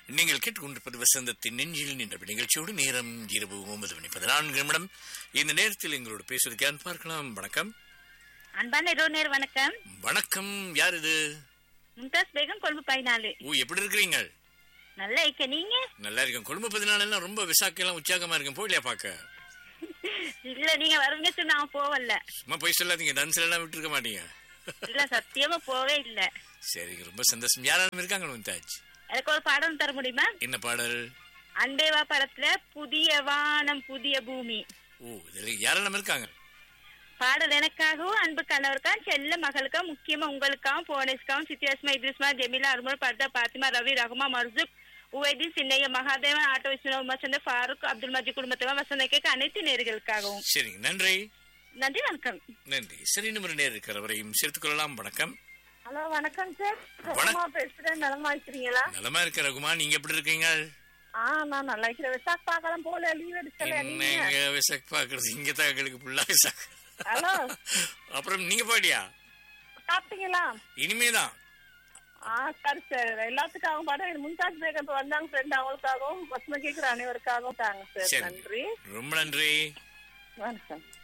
நீங்கள் கேட்டுக்கொண்டிருப்பது வசந்தத்தின் நெஞ்சில் நின்ற நிகழ்ச்சியோடு நேரம் இரவு ஒன்பது மணி பதினான்கு நிமிடம் இந்த நேரத்தில் எங்களோடு பேசுவதற்கு யார் பார்க்கலாம் வணக்கம் அன்பான இரவு நேர் வணக்கம் வணக்கம் யார் இது மும்தாஸ் பேகம் கொழும்பு பதினாலு ஓ எப்படி இருக்கிறீங்க நல்லா இருக்க நீங்க நல்லா இருக்கேன் கொழும்பு பதினாலு எல்லாம் ரொம்ப விசாக்கெல்லாம் உற்சாகமா இருக்கும் போயிலையா பார்க்க இல்ல நீங்க வருவீங்க சொன்னா நான் போவல சும்மா போய் சொல்லாதீங்க டான்ஸ்ல எல்லாம் விட்டு இருக்க மாட்டீங்க இல்ல சத்தியமா போவே இல்ல சரி ரொம்ப சந்தோஷம் யாராலும் இருக்காங்க முந்தாஜ் எனக்கு ஒரு பாடம் தர முடியுமா என்ன பாடல் அண்டேவா படத்துல புதிய வானம் புதிய பூமி ஓ இதுல யாரெல்லாம் இருக்காங்க பாடல் எனக்காகவும் அன்பு கணவருக்காகவும் செல்ல மகளுக்காகவும் முக்கியமா உங்களுக்காகவும் போனேஸ்காவும் சித்தியாஸ்மா இத்ரிஸ்மா ஜெமிலா அருமல் பர்தா பாத்திமா ரவி ரகுமா மர்சுக் உவைதி சின்னைய மகாதேவன் ஆட்டோ விஸ்வநாத் உமாச்சந்த ஃபாரூக் அப்துல் மஜி குடும்பத்தவா வசந்த கேட்க அனைத்து நேர்களுக்காகவும் சரிங்க நன்றி நன்றி வணக்கம் நன்றி சரி நிமிட நேர் இருக்கிறவரையும் சேர்த்துக் கொள்ளலாம் வணக்கம் ஹலோ வணக்கம் சார் வணக்கம். சும்மா பேசுறேன் நலமா இருக்கிறீங்களா நலமா இருக்க ரகுமா நீங்க எப்படி இருக்கீங்க ஆ நான் நல்லா இருக்கிறேன் விசாக் பார்க்கலாம் போல லீவ் எடுக்கல நீங்க என்னங்க விசாக் பாக்குறது இங்க தான் எங்களுக்கு ஃபுல்லா விசாக் ஹலோ அப்புறம் நீங்க பாடியா சாப்பிட்டீங்களா இனிமேதான் ஆ சரி சார் எல்லாத்துக்காகவும் பாடம் முன்தாஜ் பேகம் இப்ப வந்தாங்க ஃப்ரெண்ட் அவங்களுக்காகவும் வசந்த கேட்கிற அனைவருக்காகவும் தாங்க சார் சரி நன்றி ரொம்ப நன்றி வணக்கம்